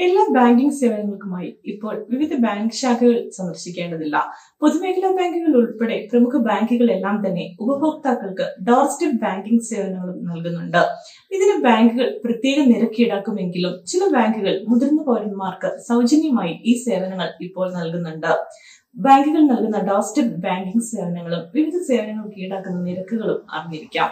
എല്ലാ ബാങ്കിംഗ് സേവനങ്ങൾക്കുമായി ഇപ്പോൾ വിവിധ ബാങ്ക് ശാഖകൾ സന്ദർശിക്കേണ്ടതില്ല പൊതുമേഖലാ ബാങ്കുകൾ ഉൾപ്പെടെ പ്രമുഖ ബാങ്കുകളെല്ലാം തന്നെ ഉപഭോക്താക്കൾക്ക് ഡോർ സ്റ്റെപ്പ് ബാങ്കിംഗ് സേവനങ്ങളും നൽകുന്നുണ്ട് ഇതിന് ബാങ്കുകൾ പ്രത്യേക നിരക്ക് ഈടാക്കുമെങ്കിലും ചില ബാങ്കുകൾ മുതിർന്ന പൗരന്മാർക്ക് സൗജന്യമായി ഈ സേവനങ്ങൾ ഇപ്പോൾ നൽകുന്നുണ്ട് ബാങ്കുകൾ നൽകുന്ന ഡോർ സ്റ്റെപ്പ് ബാങ്കിംഗ് സേവനങ്ങളും വിവിധ സേവനങ്ങൾക്ക് ഈടാക്കുന്ന നിരക്കുകളും അറിഞ്ഞിരിക്കാം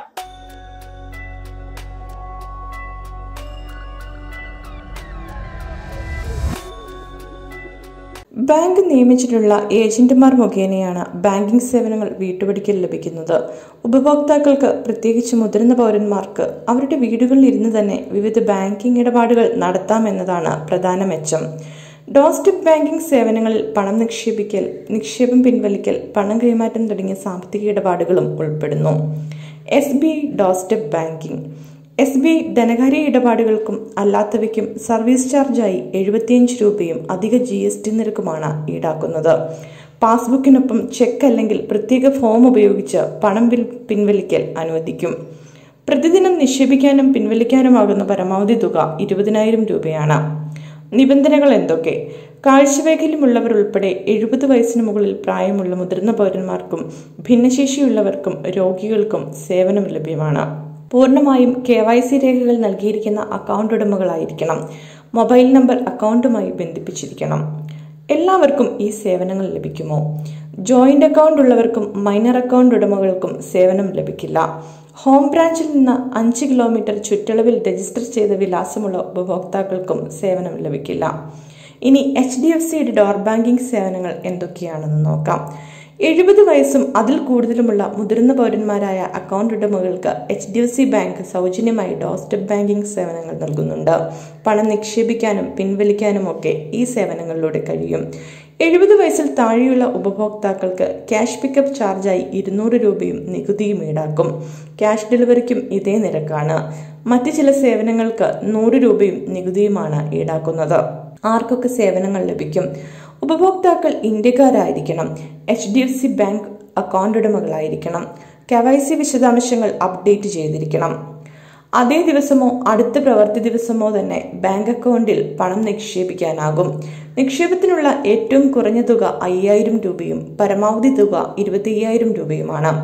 ബാങ്ക് നിയമിച്ചിട്ടുള്ള ഏജന്റുമാർ മുഖേനയാണ് ബാങ്കിംഗ് സേവനങ്ങൾ വീട്ടുപടിക്കൽ ലഭിക്കുന്നത് ഉപഭോക്താക്കൾക്ക് പ്രത്യേകിച്ച് മുതിർന്ന പൗരന്മാർക്ക് അവരുടെ വീടുകളിൽ ഇരുന്ന് തന്നെ വിവിധ ബാങ്കിംഗ് ഇടപാടുകൾ നടത്താമെന്നതാണ് പ്രധാന മെച്ചം ഡോസ്റ്റെപ്പ് ബാങ്കിംഗ് സേവനങ്ങളിൽ പണം നിക്ഷേപിക്കൽ നിക്ഷേപം പിൻവലിക്കൽ പണം കൈമാറ്റം തുടങ്ങിയ സാമ്പത്തിക ഇടപാടുകളും ഉൾപ്പെടുന്നു S B doorstep banking S B ധനകാര്യ ഇടപാടുകൾക്കും അല്ലാത്തവയ്ക്കും സർവീസ് ചാർജായി എഴുപത്തിയഞ്ച് രൂപയും അധിക ജി എസ് ടി നിരക്കുമാണ് ഈടാക്കുന്നത് പാസ്ബുക്കിനൊപ്പം ചെക്ക് അല്ലെങ്കിൽ പ്രത്യേക ഫോം ഉപയോഗിച്ച് പണം പിൻവലിക്കൽ അനുവദിക്കും പ്രതിദിനം നിക്ഷേപിക്കാനും പിൻവലിക്കാനുമാകുന്ന പരമാവധി തുക ഇരുപതിനായിരം രൂപയാണ് നിബന്ധനകൾ എന്തൊക്കെ കാഴ്ചവൈകല്യമുള്ളവർ ഉൾപ്പെടെ എഴുപത് വയസ്സിന് മുകളിൽ പ്രായമുള്ള മുതിർന്ന പൗരന്മാർക്കും ഭിന്നശേഷിയുള്ളവർക്കും രോഗികൾക്കും സേവനം ലഭ്യമാണ് പൂർണ്ണമായും കെ വൈ സി രേഖകൾ നൽകിയിരിക്കുന്ന അക്കൗണ്ട് ഉടമകളായിരിക്കണം മൊബൈൽ നമ്പർ അക്കൗണ്ടുമായി ബന്ധിപ്പിച്ചിരിക്കണം എല്ലാവർക്കും ഈ സേവനങ്ങൾ ലഭിക്കുമോ ജോയിന്റ് അക്കൗണ്ട് ഉള്ളവർക്കും മൈനർ അക്കൗണ്ട് ഉടമകൾക്കും സേവനം ലഭിക്കില്ല ഹോം ബ്രാഞ്ചിൽ നിന്ന് അഞ്ച് കിലോമീറ്റർ ചുറ്റളവിൽ രജിസ്റ്റർ ചെയ്ത വിലാസമുള്ള ഉപഭോക്താക്കൾക്കും സേവനം ലഭിക്കില്ല ഇനി എച്ച് ഡി എഫ് സിയുടെ ഡോർ ബാങ്കിംഗ് സേവനങ്ങൾ എന്തൊക്കെയാണെന്ന് നോക്കാം എഴുപത് വയസ്സും അതിൽ കൂടുതലുമുള്ള മുതിർന്ന പൗരന്മാരായ അക്കൗണ്ട് ഉടമകൾക്ക് H D F C bank സൗജന്യമായി ഡോസ്റ്റെപ്പ് ബാങ്കിംഗ് സേവനങ്ങൾ നൽകുന്നുണ്ട് പണം നിക്ഷേപിക്കാനും പിൻവലിക്കാനും ഒക്കെ ഈ സേവനങ്ങളിലൂടെ കഴിയും എഴുപത് വയസ്സിൽ താഴെയുള്ള ഉപഭോക്താക്കൾക്ക് ക്യാഷ് പിക്കപ്പ് ചാർജായി ഇരുന്നൂറ് രൂപയും നികുതിയും ഈടാക്കും ക്യാഷ് ഡെലിവറിക്കും ഇതേ നിരക്കാണ് മറ്റ് ചില സേവനങ്ങൾക്ക് നൂറ് രൂപയും നികുതിയുമാണ് ഈടാക്കുന്നത് ആർക്കൊക്കെ സേവനങ്ങൾ ലഭിക്കും ഉപഭോക്താക്കൾ ഇന്ത്യക്കാരായിരിക്കണം H D F C bank account ഉടമകളായിരിക്കണം കെ വൈ സി വിശദാംശങ്ങൾ അപ്ഡേറ്റ് ചെയ്തിരിക്കണം അതേ ദിവസമോ അടുത്ത പ്രവൃത്തി ദിവസമോ തന്നെ ബാങ്ക് അക്കൗണ്ടിൽ പണം നിക്ഷേപിക്കാനാകും നിക്ഷേപത്തിനുള്ള ഏറ്റവും കുറഞ്ഞ തുക അയ്യായിരം രൂപയും പരമാവധി തുക ഇരുപത്തി രൂപയുമാണ്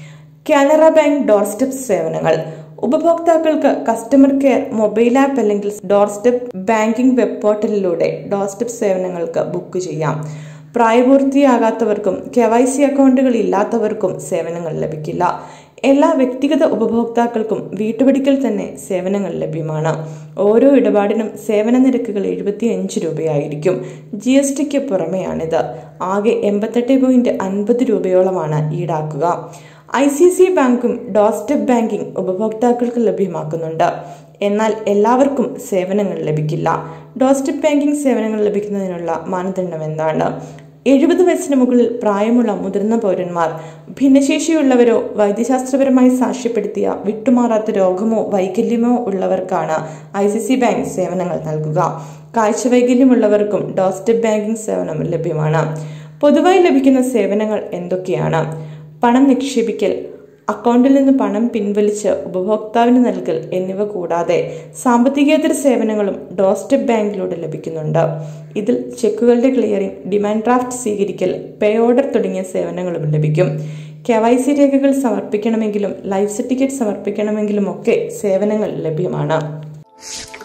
കാനറ ബാങ്ക് ഡോർ സ്റ്റെപ്പ് സേവനങ്ങൾ ഉപഭോക്താക്കൾക്ക് കസ്റ്റമർ കെയർ മൊബൈൽ ആപ്പ് അല്ലെങ്കിൽ ഡോർ സ്റ്റെപ്പ് ബാങ്കിംഗ് വെബ് പോർട്ടലിലൂടെ ഡോർ സ്റ്റെപ്പ് സേവനങ്ങൾക്ക് ബുക്ക് ചെയ്യാം പ്രായപൂർത്തിയാകാത്തവർക്കും കെ വൈ സി അക്കൗണ്ടുകൾ ഇല്ലാത്തവർക്കും സേവനങ്ങൾ ലഭിക്കില്ല എല്ലാ വ്യക്തിഗത ഉപഭോക്താക്കൾക്കും വീട്ടുപടിക്കൽ തന്നെ സേവനങ്ങൾ ലഭ്യമാണ് ഓരോ ഇടപാടിനും സേവന നിരക്കുകൾ എഴുപത്തി അഞ്ച് രൂപയായിരിക്കും ജി എസ് ടിക്ക് പുറമെയാണിത് ആകെ എൺപത്തെട്ട് പോയിന്റ് അൻപത് രൂപയോളമാണ് ഈടാക്കുക ഐ സി സി ബാങ്കും ഡോസ്റ്റെപ്പ് ബാങ്കിംഗ് ഉപഭോക്താക്കൾക്ക് ലഭ്യമാക്കുന്നുണ്ട് എന്നാൽ എല്ലാവർക്കും സേവനങ്ങൾ ലഭിക്കില്ല ഡോസ്റ്റെപ്പ് ബാങ്കിംഗ് സേവനങ്ങൾ ലഭിക്കുന്നതിനുള്ള മാനദണ്ഡം എന്താണ് എഴുപത് വയസ്സിന് മുകളിൽ പ്രായമുള്ള മുതിർന്ന പൗരന്മാർ ഭിന്നശേഷിയുള്ളവരോ വൈദ്യശാസ്ത്രപരമായി സാക്ഷ്യപ്പെടുത്തിയ വിട്ടുമാറാത്ത രോഗമോ വൈകല്യമോ ഉള്ളവർക്കാണ് ഐ സി സി ബാങ്ക് സേവനങ്ങൾ നൽകുക കാഴ്ചവൈകല്യമുള്ളവർക്കും ഡോസ്റ്റെപ്പ് ബാങ്കിംഗ് സേവനം ലഭ്യമാണ് പൊതുവായി ലഭിക്കുന്ന സേവനങ്ങൾ എന്തൊക്കെയാണ് പണം നിക്ഷേപിക്കൽ അക്കൗണ്ടിൽ നിന്ന് പണം പിൻവലിച്ച് ഉപഭോക്താവിന് നൽകൽ എന്നിവ കൂടാതെ സാമ്പത്തികേതര സേവനങ്ങളും ഡോസ്റ്റെപ്പ് ബാങ്കിലൂടെ ലഭിക്കുന്നുണ്ട് ഇതിൽ ചെക്കുകളുടെ ക്ലിയറിംഗ് ഡിമാൻഡ് ഡ്രാഫ്റ്റ് സ്വീകരിക്കൽ പേ ഓർഡർ തുടങ്ങിയ സേവനങ്ങളും ലഭിക്കും കെ വൈ സി രേഖകൾ സമർപ്പിക്കണമെങ്കിലും ലൈഫ് സർട്ടിഫിക്കറ്റ് സമർപ്പിക്കണമെങ്കിലും ഒക്കെ സേവനങ്ങൾ ലഭ്യമാണ്